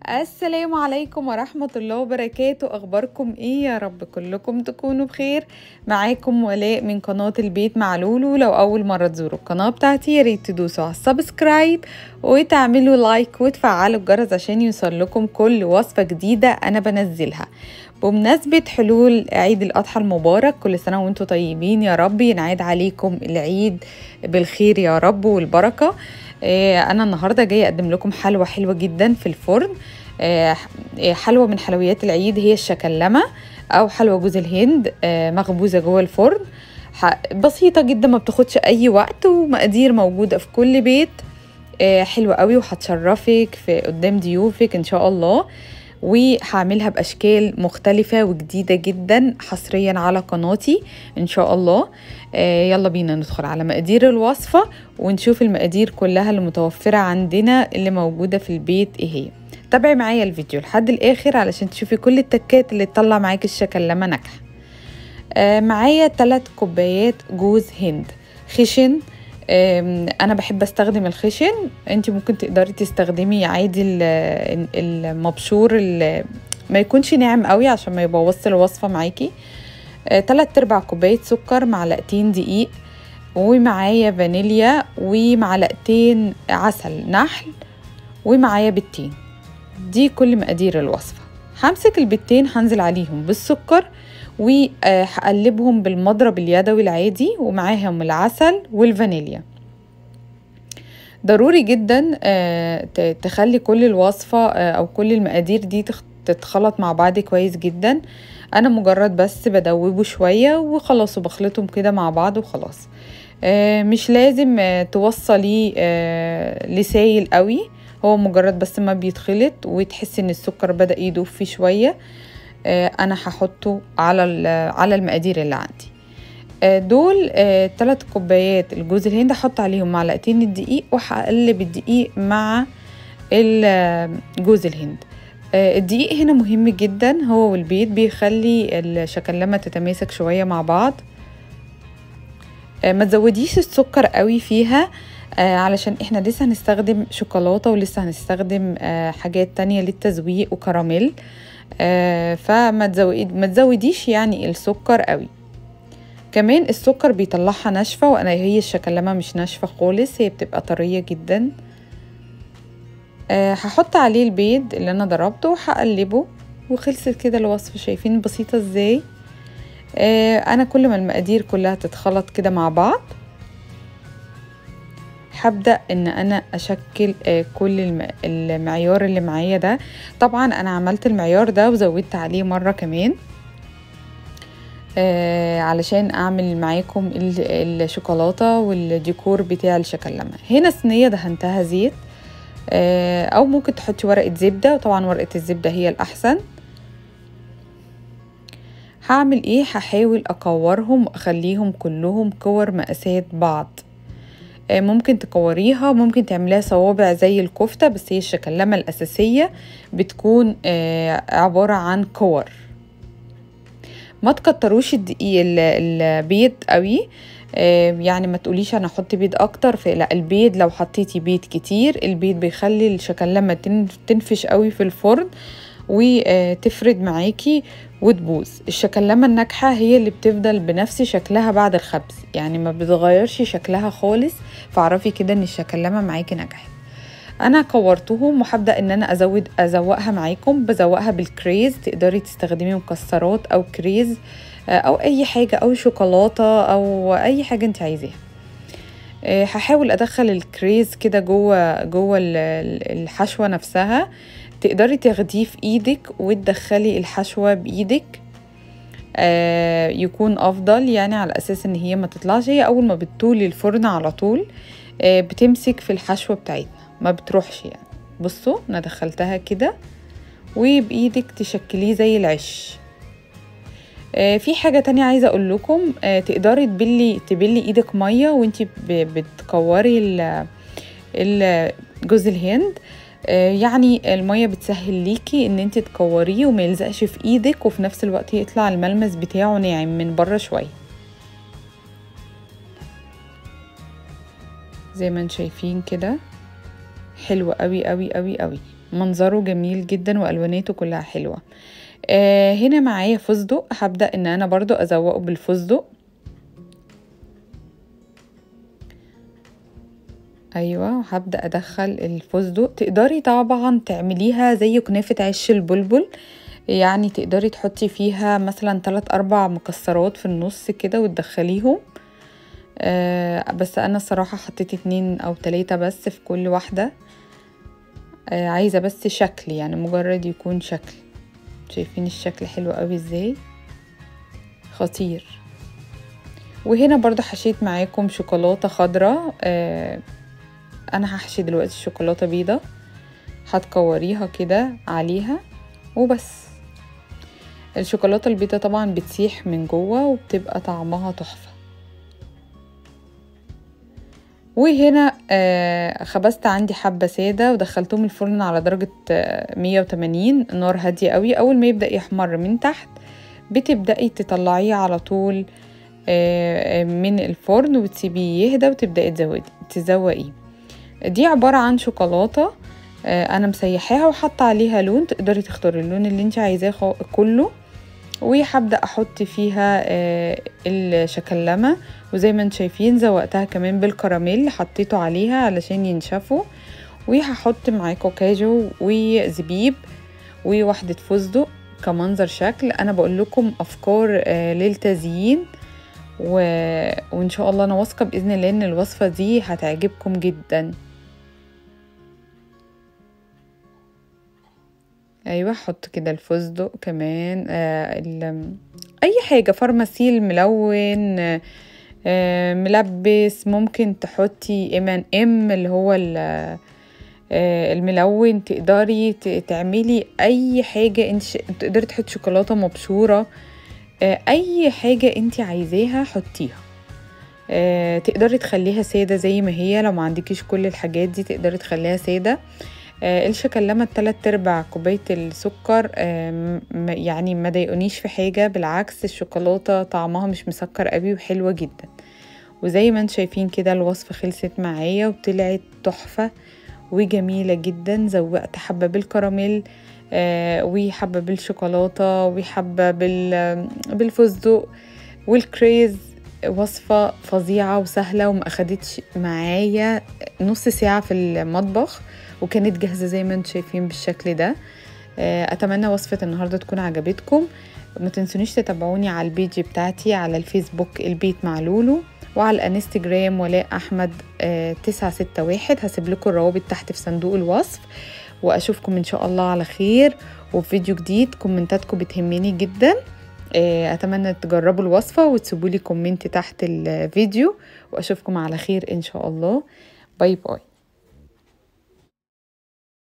السلام عليكم ورحمة الله وبركاته أخباركم إيه يا رب كلكم تكونوا بخير معاكم ولاء من قناة البيت مع لولو لو أول مرة تزوروا القناة بتاعتي يا ريت تدوسوا على السبسكرايب وتعملوا لايك وتفعلوا الجرس عشان يوصل لكم كل وصفة جديدة أنا بنزلها بمناسبة حلول عيد الأضحى المبارك كل سنة وانتم طيبين يا رب ينعاد عليكم العيد بالخير يا رب والبركة انا النهارده جايه اقدم لكم حلوه حلوه جدا في الفرن حلوه من حلويات العيد هي الشكلمه او حلوه جوز الهند مخبوزه جوه الفرن بسيطه جدا ما بتاخدش اي وقت ومقادير موجوده في كل بيت حلوه قوي وهتشرفك في قدام ضيوفك ان شاء الله وهعملها باشكال مختلفه وجديده جدا حصريا على قناتي ان شاء الله آه يلا بينا ندخل على مقادير الوصفه ونشوف المقادير كلها اللي متوفره عندنا اللي موجوده في البيت ايه هي تابعي معايا الفيديو لحد الاخر علشان تشوفي كل التكات اللي تطلع معاكي الشكلمه ناجحه آه معايا 3 كوبايات جوز هند خشن انا بحب استخدم الخشن انت ممكن تقدري تستخدمي عادي المبشور ما يكونش ناعم قوي عشان ما يبوظش الوصفه معاكي تلات ارباع كوبايه سكر معلقتين دقيق ومعايا فانيليا ومعلقتين عسل نحل ومعايا بيضتين دي كل مقادير الوصفه همسك البيضتين هنزل عليهم بالسكر وهقلبهم بالمضرب اليدوي العادي ومعاهم العسل والفانيليا ضروري جدا تخلي كل الوصفة أو كل المقادير دي تتخلط مع بعض كويس جدا أنا مجرد بس بدوبه شوية وخلاص وبخلطهم كده مع بعض وخلاص مش لازم توصلي لسايل قوي هو مجرد بس ما بيتخلط وتحسي ان السكر بدأ يدوب فيه شوية انا هحطه على على المقادير اللي عندي دول ثلاث كوبايات الجوز الهند هحط عليهم معلقتين الدقيق وهقلب الدقيق مع جوز الهند الدقيق هنا مهم جدا هو والبيض بيخلي الشكلمه تتماسك شويه مع بعض ما تزوديش السكر قوي فيها علشان احنا لسه هنستخدم شوكولاته ولسه هنستخدم حاجات تانية للتزويق وكراميل آه فما تزود ما تزوديش يعني السكر قوي كمان السكر بيطلعها ناشفه وانا هي الشكلمه مش ناشفه خالص هي بتبقى طريه جدا آه هحط عليه البيض اللي انا ضربته وهقلبه وخلصت كده الوصفه شايفين بسيطه ازاي آه انا كل ما المقادير كلها تتخلط كده مع بعض هبدا ان انا اشكل كل المعيار اللي معايا ده طبعا انا عملت المعيار ده وزودت عليه مره كمان آه علشان اعمل معاكم الشوكولاته والديكور بتاع الشكلمه هنا صينيه دهنتها زيت آه او ممكن تحطي ورقه زبده وطبعا ورقه الزبده هي الاحسن هعمل ايه هحاول اكورهم واخليهم كلهم كور مقاسات بعض ممكن تكوريها ممكن تعمليها صوابع زي الكفتة بس هي الشكلمة الأساسية بتكون عبارة عن كور ما تكتروش الدقيق البيض قوي يعني ما تقوليش انا احط بيض اكتر في لا البيض لو حطيتي بيض كتير البيض بيخلي الشكلمة تنفش قوي في الفرن وتفرد معاكي وتبوظ الشكلمه الناجحه هي اللي بتفضل بنفس شكلها بعد الخبز يعني ما بتغيرش شكلها خالص فاعرفي كده ان الشكلمه معاكي نجحت انا كورتهم وهبدا ان انا ازود ازوقها معاكم بزوقها بالكريز تقدري تستخدمي مكسرات او كريز او اي حاجه او شوكولاته او اي حاجه انت عايزاها هحاول ادخل الكريز كده جوه جوه الحشوه نفسها تقدري تاخديه في ايدك وتدخلي الحشوة بايدك آه يكون افضل يعني على اساس ان هي ما تطلعش هي اول ما بتطولي الفرن على طول آه بتمسك في الحشوة بتاعتنا ما بتروحش يعني بصوا انا دخلتها كده وبايدك تشكليه زي العش آه في حاجة تانية عايزة اقول لكم آه تقدري تبلي تبلي ايدك مية وانتي بتكوري جوز الهند يعني المية بتسهل ليكي ان انت تكوريه وما يلزقش في ايدك وفي نفس الوقت يطلع الملمس بتاعه ناعم من بره شوية زي ما انتم شايفين كده حلو قوي قوي قوي قوي منظره جميل جدا والواناته كلها حلوه آه هنا معايا فستق هبدا ان انا برضو ازوقه بالفستق ايوه وهبدا ادخل الفستق تقدري طبعا تعمليها زي كنافه عش البلبل يعني تقدري تحطي فيها مثلا تلات اربع مكسرات في النص كده وتدخليهم آه بس انا الصراحه حطيت اتنين او تلاتة بس في كل واحده آه عايزه بس شكل يعني مجرد يكون شكل شايفين الشكل حلو قوي ازاي خطير وهنا برضو حشيت معاكم شوكولاته خضراء آه انا هحشي دلوقتي شوكولاته بيضه هتكوريها كده عليها وبس الشوكولاته البيضه طبعا بتسيح من جوه وبتبقى طعمها تحفه وهنا آه خبزت عندي حبة سادة ودخلتهم الفرن على درجة آه 180 نار هادية قوي أول ما يبدأ يحمر من تحت بتبدأي تطلعيه على طول آه من الفرن وتسيبيه يهدى وتبدأي تزودي تزوقيه دي عبارة عن شوكولاتة آه أنا مسيحاها وحاطة عليها لون تقدري تختاري اللون اللي انت عايزاه كله وهبدأ أحط فيها آه الشكلمة وزي ما انتم شايفين زوقتها كمان بالكراميل حطيته عليها علشان ينشفوا وهحط معاكم كاجو وزبيب وواحدة فستق كمنظر شكل انا بقول لكم افكار آه للتزيين و... وان شاء الله انا واثقه باذن الله ان الوصفه دي هتعجبكم جدا ايوه حط كده الفستق كمان آه ال... اي حاجه فارماسيل ملون آه ملبس ممكن تحطي ام ان ام اللي هو آه الملون تقدري تعملي اي حاجه انت تقدري تحطي شوكولاته مبشوره اي حاجه انت عايزاها حطيها أه تقدري تخليها ساده زي ما هي لو ما عندكيش كل الحاجات دي تقدري تخليها ساده أه الشكلمه التلات ارباع كوبايه السكر أه يعني ما ضايقونيش في حاجه بالعكس الشوكولاته طعمها مش مسكر قوي وحلوه جدا وزي ما انتم شايفين كده الوصفه خلصت معايا وطلعت تحفه وجميله جدا زوقت حبه بالكراميل آه وحبه بالشوكولاته وحبه بال بالفستق والكريز وصفة فظيعة وسهلة وما أخدتش معايا نص ساعة في المطبخ وكانت جاهزة زي ما انتم شايفين بالشكل ده آه أتمنى وصفة النهاردة تكون عجبتكم ما تنسونيش تتابعوني على البيج بتاعتي على الفيسبوك البيت مع لولو وعلى الانستجرام ولاء احمد آه تسعة ستة واحد هسيب لكم الروابط تحت في صندوق الوصف واشوفكم ان شاء الله على خير وفي فيديو جديد كومنتاتكم بتهمني جدا اتمنى تجربوا الوصفه وتسيبوا لي كومنت تحت الفيديو واشوفكم على خير ان شاء الله باي باي